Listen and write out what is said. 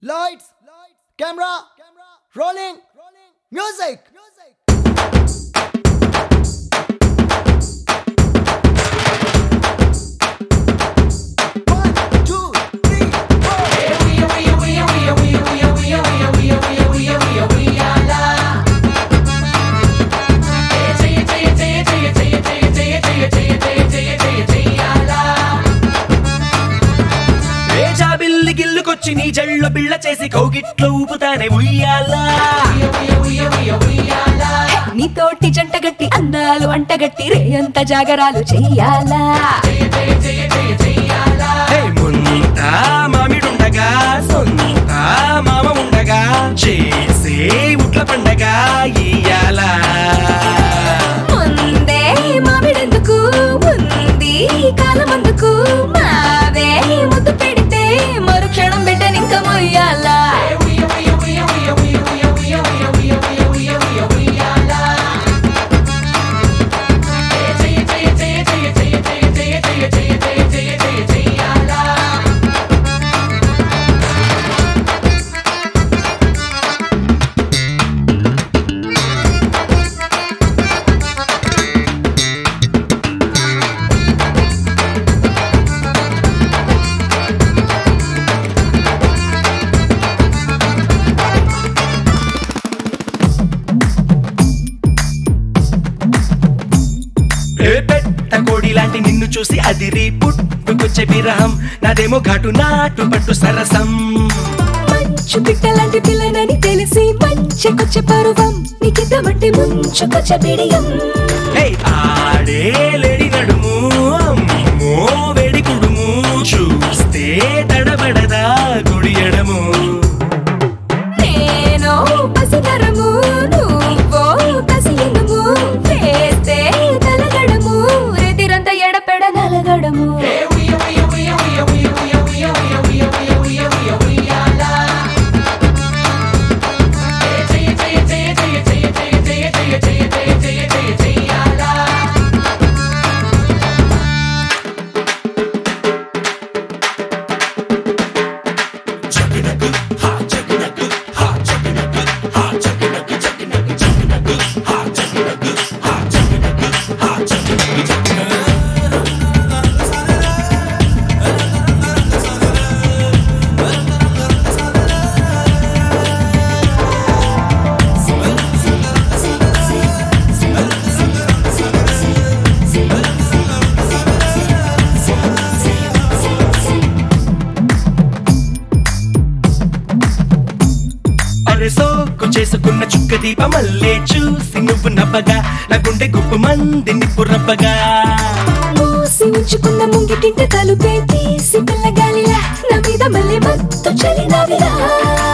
Lights, camera, rolling, music. One, two, three, four. రేజా బిల్లి గిల్లుకొచ్చి నీ జళ్ళు బిళ్ళ చేసి కౌగిట్లో ఊపుతానే ఉయ్యాలా నీతోటి జంటగట్టి అందాలు అంటగట్టి రేయంత జాగరాలు చెయ్యాలా హే, ముంత మామిడుండగా సొంత మామ ఉండగా చేసే ఉట్ల పండగ ఇయ్యాలా ముందే మామిడెందుకు ఉంది కాలమందుకు మావే ముద్దు పెడితే మరుక్షణం బిడ్డనింక మొయ్యాలా ఏ పెట్ట కోడి లాంటి నిన్ను చూసి అదిరి పుట్టుకొచ్చే విరహం నాదేమో ఘాటు నాటు పట్టు సరసం మంచు పిట్టలాంటి పిల్లనని తెలిసి మంచెకొచ్చే పరువం నీకిద్దమంటే ముంచుకొచ్చే బిడియం హే, ఆడే లేడి నడుము అమ్మో వేడి కుడుము చూస్తే తడబడదా గుడి ఎడము నేను పసితరము నువ్వో కసియనుము వేస్తే తలగడము రెదిరంత ఎడపెడ నలగడము అరే సోకు చేసుకున్న చుక్క దీప మల్లే చూసి నువ్వు నవ్వగా నా గుండె గుప్పు మంది నిప్పు రవ్వగా మూసి ఉంచుకున్న ముంగిటింట తలుపే తీసి పిల్లగాలిలా నా మీద మళ్ళీ మత్తు చలి నవిలా